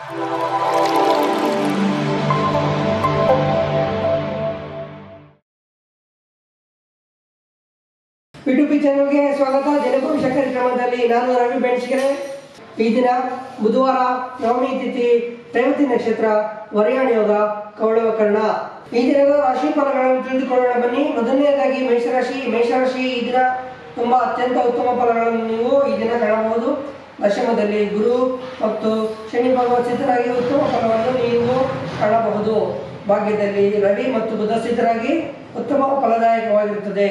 ಪಿಟುಪಿ ಚಾನಲ್ಗೆ ಸ್ವಾಗತ ಜನಭವಿಷ್ಯ ಕಾರ್ಯಕ್ರಮದಲ್ಲಿ ನಾನು ರವಿ ಬೆಣಸಿಗೆರೆ ಈ ದಿನ ಬುಧವಾರ ನವಮಿ ತಿಥಿ ರೇವತಿ ನಕ್ಷತ್ರ ವರಯಾಣ ಯೋಗ ಕೌಳವ ಕರ್ಣ ಈ ದಿನದ ರಾಶಿ ಫಲಗಳನ್ನು ತಿಳಿದುಕೊಳ್ಳೋಣ ಬನ್ನಿ ಮೊದಲನೆಯದಾಗಿ ಮೇಷರಾಶಿ ಮೇಷರಾಶಿ ಈ ದಿನ ತುಂಬಾ ಅತ್ಯಂತ ಉತ್ತಮ ಫಲಗಳನ್ನು ನೀವು ಈ ದಿನ ಕಾಣಬಹುದು ದಶಮದಲ್ಲಿ ಗುರು ಮತ್ತು ಶನಿ ಭಗವತ್ ಸಿದ್ಧರಾಗಿ ಉತ್ತಮ ಫಲವನ್ನು ನೀವು ಕಾಣಬಹುದು ಭಾಗ್ಯದಲ್ಲಿ ರವಿ ಮತ್ತು ಬುಧ ಸಿದ್ಧರಾಗಿ ಉತ್ತಮ ಫಲದಾಯಕವಾಗಿರುತ್ತದೆ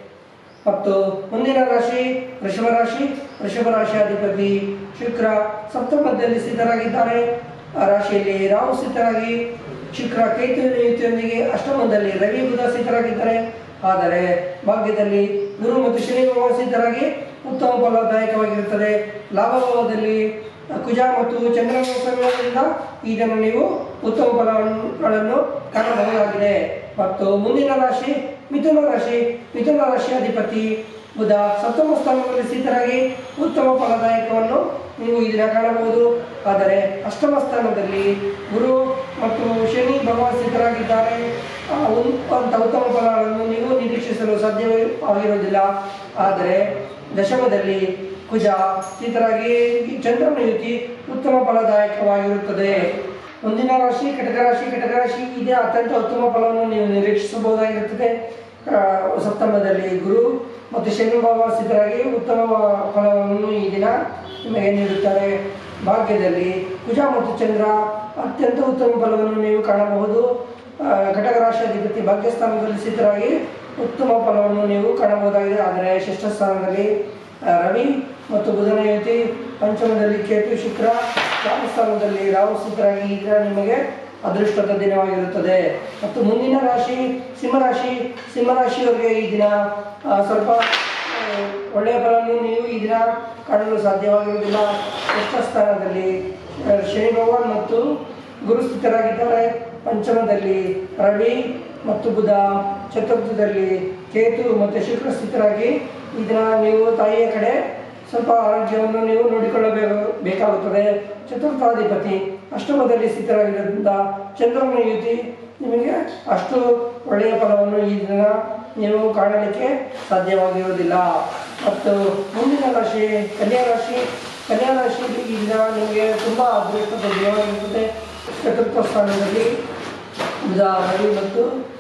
ಮತ್ತು ಮುಂದಿನ ರಾಶಿ ವೃಷಭ ರಾಶಿ ವೃಷಭ ರಾಶಿ ಅಧಿಪತಿ ಶುಕ್ರ ಸಪ್ತಮದಲ್ಲಿ ಸ್ಥಿತರಾಗಿದ್ದಾರೆ ಆ ರಾಶಿಯಲ್ಲಿ ರಾಹು ಸ್ಥಿತರಾಗಿ ಶುಕ್ರ ಕೇತು ಯುತಿಯೊಂದಿಗೆ ಅಷ್ಟಮದಲ್ಲಿ ರವಿ ಬುಧ ಸ್ಥಿತರಾಗಿದ್ದಾರೆ ಆದರೆ ಭಾಗ್ಯದಲ್ಲಿ ಗುರು ಮತ್ತು ಶನಿ ಭಗವಾನ್ ಸ್ಥಿತರಾಗಿ ಉತ್ತಮ ಫಲದಾಯಕವಾಗಿರುತ್ತದೆ ಲಾಭಭಾವದಲ್ಲಿ ಕುಜ ಮತ್ತು ಚಂದ್ರನ ಸಂಯೋಗದಿಂದ ಈ ದಿನ ನೀವು ಉತ್ತಮ ಫಲಗಳನ್ನು ಕಾಣಬಹುದಾಗಿದೆ ಮತ್ತು ಮುಂದಿನ ರಾಶಿ ಮಿಥುನ ರಾಶಿ ಮಿಥುನ ರಾಶಿ ಅಧಿಪತಿ ಬುಧ ಸಪ್ತಮ ಸ್ಥಾನದಲ್ಲಿ ಸ್ಥಿತರಾಗಿ ಉತ್ತಮ ಫಲದಾಯಕವನ್ನು ನೀವು ಈ ದಿನ ಕಾಣಬಹುದು ಆದರೆ ಅಷ್ಟಮ ಸ್ಥಾನದಲ್ಲಿ ಗುರು ಮತ್ತು ಶನಿ ಭಗವಾನ್ ಸ್ಥಿತರಾಗಿದ್ದಾರೆ ಆ ಉನ್- ಅಂತ ಉತ್ತಮ ಫಲಗಳನ್ನು ನೀವು ನಿರೀಕ್ಷಿಸಲು ಸಾಧ್ಯವೇ ಆಗಿರುವುದಿಲ್ಲ ಆದರೆ ದಶಮದಲ್ಲಿ ಕುಜ ಸ್ಥಿತರಾಗಿ ಚಂದ್ರನ ಯುತಿ ಉತ್ತಮ ಫಲದಾಯಕವಾಗಿರುತ್ತದೆ ಮುಂದಿನ ರಾಶಿ ಕಟಕ ರಾಶಿ ಕಟಕ ರಾಶಿ ಇದೆ ಅತ್ಯಂತ ಉತ್ತಮ ಫಲವನ್ನು ನೀವು ನಿರೀಕ್ಷಿಸಬಹುದಾಗಿರುತ್ತದೆ ಆ, ಸಪ್ತಮದಲ್ಲಿ ಗುರು ಮತ್ತು ಶನಿ ಭಗವಾನ್ ಸ್ಥಿತರಾಗಿ ಉತ್ತಮ ಫಲವನ್ನು ಈ ದಿನ ನಿಮಗೆ ನೀಡುತ್ತಾರೆ ಭಾಗ್ಯದಲ್ಲಿ ಕುಜ ಮತ್ತು ಚಂದ್ರ ಅತ್ಯಂತ ಉತ್ತಮ ಫಲವನ್ನು ನೀವು ಕಾಣಬಹುದು ಆ, ಕಟಕ ರಾಶಿ ಅಧಿಪತಿ ಭಾಗ್ಯಸ್ಥಾನದಲ್ಲಿ ಸ್ಥಿತರಾಗಿ ಉತ್ತಮ ಫಲವನ್ನು ನೀವು ಕಾಣಬಹುದಾಗಿದೆ ಆದರೆ ಷಷ್ಠ ಸ್ಥಾನದಲ್ಲಿ ಆ, ರವಿ ಮತ್ತು ಬುಧನ ಯುತಿ ಪಂಚಮದಲ್ಲಿ ಕೇತು ಶುಕ್ರ ಸ್ಥಾನದಲ್ಲಿ ರಾಹು ಸ್ಥಿತರಾಗಿ ಈ ದಿನ ನಿಮಗೆ ಅದೃಷ್ಟದ ದಿನವಾಗಿರುತ್ತದೆ ಮತ್ತು ಮುಂದಿನ ರಾಶಿ ಸಿಂಹರಾಶಿ ಸಿಂಹರಾಶಿಯವರಿಗೆ ಈ ದಿನ ಆ, ಸ್ವಲ್ಪ ಆ, ಒಳ್ಳೆಯ ಫಲವನ್ನು ನೀವು ಈ ದಿನ ಕಾಣಲು ಸಾಧ್ಯವಾಗಿರುವುದಿಲ್ಲ ಷಷ್ಠ ಸ್ಥಾನದಲ್ಲಿ ಆ, ಶನಿ ಭಗವಾನ್ ಮತ್ತು ಗುರು ಸ್ಥಿತರಾಗಿದ್ದಾರೆ ಪಂಚಮದಲ್ಲಿ ರವಿ ಮತ್ತು ಬುಧ ಚತುರ್ಥದಲ್ಲಿ ಕೇತು ಮತ್ತು ಶುಕ್ರ ಸ್ಥಿತರಾಗಿ ಈ ದಿನ ನೀವು ತಾಯಿಯ ಕಡೆ ಸ್ವಲ್ಪ ಆರೋಗ್ಯವನ್ನು ನೀವು ನೋಡಿಕೊಳ್ಳಬೇಕು ಬೇಕಾಗುತ್ತದೆ ಚತುರ್ಥಾಧಿಪತಿ ಅಷ್ಟಮದಲ್ಲಿ ಸ್ಥಿತರಾಗಿರೋದ್ರಿಂದ ಚಂದ್ರನ ಯುತಿ ನಿಮಗೆ ಅಷ್ಟು ಒಳ್ಳೆಯ ಫಲವನ್ನು ಈ ದಿನ ನೀವು ಕಾಣಲಿಕ್ಕೆ ಸಾಧ್ಯವಾಗಿರುವುದಿಲ್ಲ ಮತ್ತು ಮುಂದಿನ ರಾಶಿ ಕನ್ಯಾ ರಾಶಿ ಕನ್ಯಾ ರಾಶಿ ಈ ದಿನ ನಿಮಗೆ ತುಂಬ ಅದೃಷ್ಟದ ದಿನವಾಗಿರುತ್ತದೆ ಚತುರ್ಥ ಸ್ಥಾನದಲ್ಲಿ ಬುಧ ರವಿ ಮತ್ತು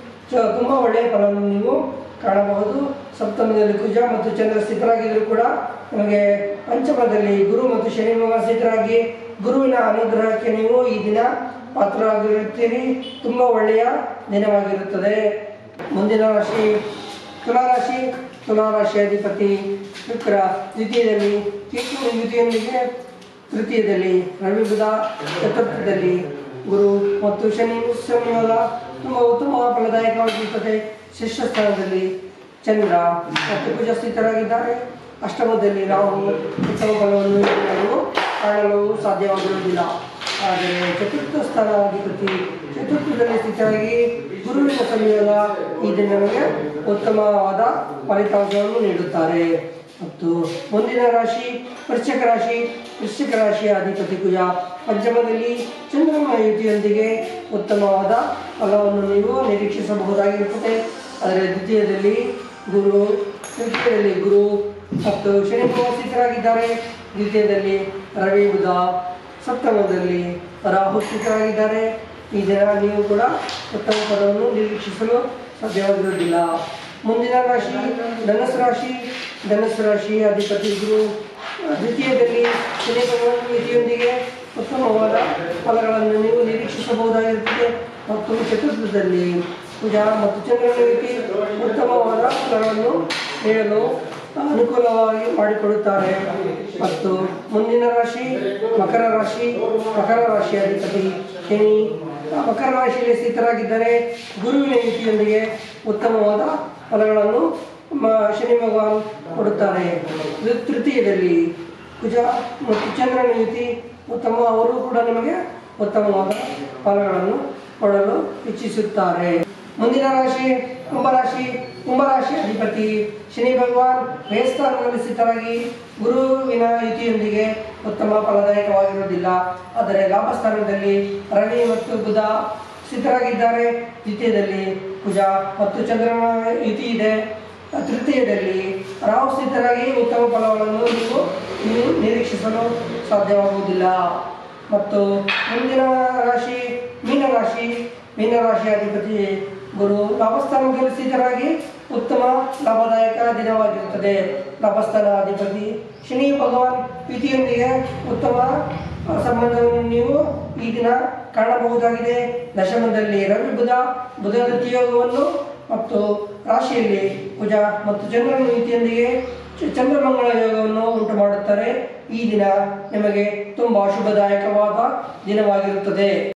ಚ ತುಂಬ ಒಳ್ಳೆಯ ಫಲವನ್ನು ನೀವು ಕಾಣಬಹುದು ಸಪ್ತಮದಲ್ಲಿ ಕುಜ ಮತ್ತು ಚಂದ್ರ ಸ್ಥಿತರಾಗಿದ್ದರೂ ಕೂಡ ನಿಮಗೆ ಪಂಚಮದಲ್ಲಿ ಗುರು ಮತ್ತು ಶನಿ ಭಗವಾನ್ ಸ್ಥಿತರಾಗಿ ಗುರುವಿನ ಅನುಗ್ರಹಕ್ಕೆ ನೀವು ಈ ದಿನ ಪಾತ್ರರಾಗಿರುತ್ತೀರಿ ತುಂಬ ಒಳ್ಳೆಯ ದಿನವಾಗಿರುತ್ತದೆ ಮುಂದಿನ ರಾಶಿ ತುಲಾರಾಶಿ ತುಲಾರಾಶಿ ಅಧಿಪತಿ ಶುಕ್ರ ದ್ವಿತೀಯದಲ್ಲಿ ಕೇತು ದ್ವಿತೀಯೊಂದಿಗೆ ತೃತೀಯದಲ್ಲಿ ರವಿ ಬುಧ ಚತುರ್ಥದಲ್ಲಿ ಗುರು ಮತ್ತು ಶನಿ ಸಂಯೋಗ ತುಂಬ ಉತ್ತಮ ಫಲದಾಯಕವಾಗಿರುತ್ತದೆ ಶಿಷ್ಯ ಸ್ಥಾನದಲ್ಲಿ ಚಂದ್ರ ಮತ್ತು ಕುಜ ಸ್ಥಿತರಾಗಿದ್ದಾರೆ ಅಷ್ಟಮದಲ್ಲಿ ನಾವು ಉತ್ತಮ ಫಲವನ್ನು ನಾವು ಕಾಣಲು ಸಾಧ್ಯವಾಗಿರುವುದಿಲ್ಲ ಆದರೆ ಚತುರ್ಥ ಸ್ಥಾನಾಧಿಪತಿ ಚತುರ್ಥದಲ್ಲಿ ಸ್ಥಿತರಾಗಿ ಗುರುವಿನ ಸಂಯೋಗ ಈ ದಿನ ನಮಗೆ ಉತ್ತಮವಾದ ಫಲಿತಾಂಶವನ್ನು ನೀಡುತ್ತಾರೆ ಮತ್ತು ಮುಂದಿನ ರಾಶಿ ವೃಶ್ಚಿಕ ರಾಶಿ ವೃಶ್ಚಿಕ ರಾಶಿಯ ಅಧಿಪತಿ ಕುಜ ಪಂಚಮದಲ್ಲಿ ಚಂದ್ರನ ಯುತಿಯೊಂದಿಗೆ ಉತ್ತಮವಾದ ಫಲವನ್ನು ನೀವು ನಿರೀಕ್ಷಿಸಬಹುದಾಗಿರುತ್ತದೆ ಅದರ ದ್ವಿತೀಯದಲ್ಲಿ ಗುರು ತೃತೀಯದಲ್ಲಿ ಗುರು ಮತ್ತು ಶನಿ ಭಗವಾನ್ ಸ್ಥಿತರಾಗಿದ್ದಾರೆ ದ್ವಿತೀಯದಲ್ಲಿ ರವಿ ಬುಧ ಸಪ್ತಮದಲ್ಲಿ ರಾಹು ಸ್ಥಿತರಾಗಿದ್ದಾರೆ ಈ ದಿನ ನೀವು ಕೂಡ ಉತ್ತಮ ಫಲವನ್ನು ನಿರೀಕ್ಷಿಸಲು ಸಾಧ್ಯವಾಗಿರುವುದಿಲ್ಲ ಮುಂದಿನ ರಾಶಿ ಧನಸ್ಸು ರಾಶಿ ಧನಸ್ಸು ರಾಶಿ ಅಧಿಪತಿ ಗುರು ದ್ವಿತೀಯದಲ್ಲಿ ಶನಿ ಭಗವಾನ್ ಮಿತಿಯೊಂದಿಗೆ ಉತ್ತಮವಾದ ಫಲಗಳನ್ನು ನೀವು ನಿರೀಕ್ಷಿಸಬಹುದಾಗಿರುತ್ತದೆ ಮತ್ತು ಚತುರ್ಥದಲ್ಲಿ ಪೂಜಾ ಮತ್ತು ಚಂದ್ರನ ಮಿತಿ ಉತ್ತಮವಾದ ಫಲಗಳನ್ನು ನೀಡಲು ಅನುಕೂಲವಾಗಿ ಮಾಡಿಕೊಡುತ್ತಾರೆ ಮತ್ತು ಮುಂದಿನ ರಾಶಿ ಮಕರ ರಾಶಿ ಮಕರ ರಾಶಿ ಅಧಿಪತಿ ಶನಿ ಆ ಮಕರ ರಾಶಿಯಲ್ಲಿ ಸ್ಥಿತರಾಗಿದ್ದರೆ ಗುರುವಿನ ಯುತಿಯೊಂದಿಗೆ ಉತ್ತಮವಾದ ಫಲಗಳನ್ನು ಮ- ಶನಿ ಭಗವಾನ್ ಕೊಡುತ್ತಾರೆ ತೃ- ತೃತೀಯದಲ್ಲಿ ಕುಜ ಮತ್ತು ಚಂದ್ರನ ಯುತಿ ಉತ್ತಮ ಅವರು ಕೂಡ ನಿಮಗೆ ಉತ್ತಮವಾದ ಫಲಗಳನ್ನು ಕೊಡಲು ಇಚ್ಛಿಸುತ್ತಾರೆ ಮುಂದಿನ ರಾಶಿ ಕುಂಭರಾಶಿ ಕುಂಭರಾಶಿ ಅಧಿಪತಿ ಶನಿ ಭಗವಾನ್ ಮೇಸ್ಥಾನದಲ್ಲಿ ಸ್ಥಿತರಾಗಿ ಗುರುವಿನ ಯುತಿಯೊಂದಿಗೆ ಉತ್ತಮ ಫಲದಾಯಕವಾಗಿರುವುದಿಲ್ಲ ಆದರೆ ಲಾಭಸ್ಥಾನದಲ್ಲಿ ರವಿ ಮತ್ತು ಬುಧ ಸ್ಥಿತರಾಗಿದ್ದಾರೆ ದ್ವಿತೀಯದಲ್ಲಿ ಕುಜ ಮತ್ತು ಚಂದ್ರನ ಯುತಿ ಇದೆ ತೃತೀಯದಲ್ಲಿ ರಾಹು ಸ್ಥಿತರಾಗಿ ಉತ್ತಮ ಫಲಗಳನ್ನು ನೀವು ನೀವು ನಿರೀಕ್ಷಿಸಲು ಸಾಧ್ಯವಾಗುವುದಿಲ್ಲ ಮತ್ತು ಮುಂದಿನ ರಾಶಿ ಮೀನರಾಶಿ ಮೀನರಾಶಿ ಅಧಿಪತಿ ಗುರು ಲಾಭಸ್ಥಾನದಲ್ಲಿ ಸ್ಥಿತರಾಗಿ ಉತ್ತಮ ಲಾಭದಾಯಕ ದಿನವಾಗಿರುತ್ತದೆ ಲಾಭಸ್ಥಾನ ಅಧಿಪತಿ ಶನಿ ಭಗವಾನ್ ಯುತಿಯೊಂದಿಗೆ ಉತ್ತಮ ಸಂಬಂಧವನ್ನು ನೀವು ಈ ದಿನ ಕಾಣಬಹುದಾಗಿದೆ ದಶಮದಲ್ಲಿ ರವಿ ಬುಧ ಬುಧ ಯೋಗವನ್ನು ಮತ್ತು ರಾಶಿಯಲ್ಲಿ ಕುಜ ಮತ್ತು ಚಂದ್ರನ ನೀತಿಯೊಂದಿಗೆ ಚ- ಚಂದ್ರಮಂಗಳ ಯೋಗವನ್ನು ಉಂಟು ಮಾಡುತ್ತಾರೆ ಈ ದಿನ ನಿಮಗೆ ತುಂಬಾ ಶುಭದಾಯಕವಾದ ದಿನವಾಗಿರುತ್ತದೆ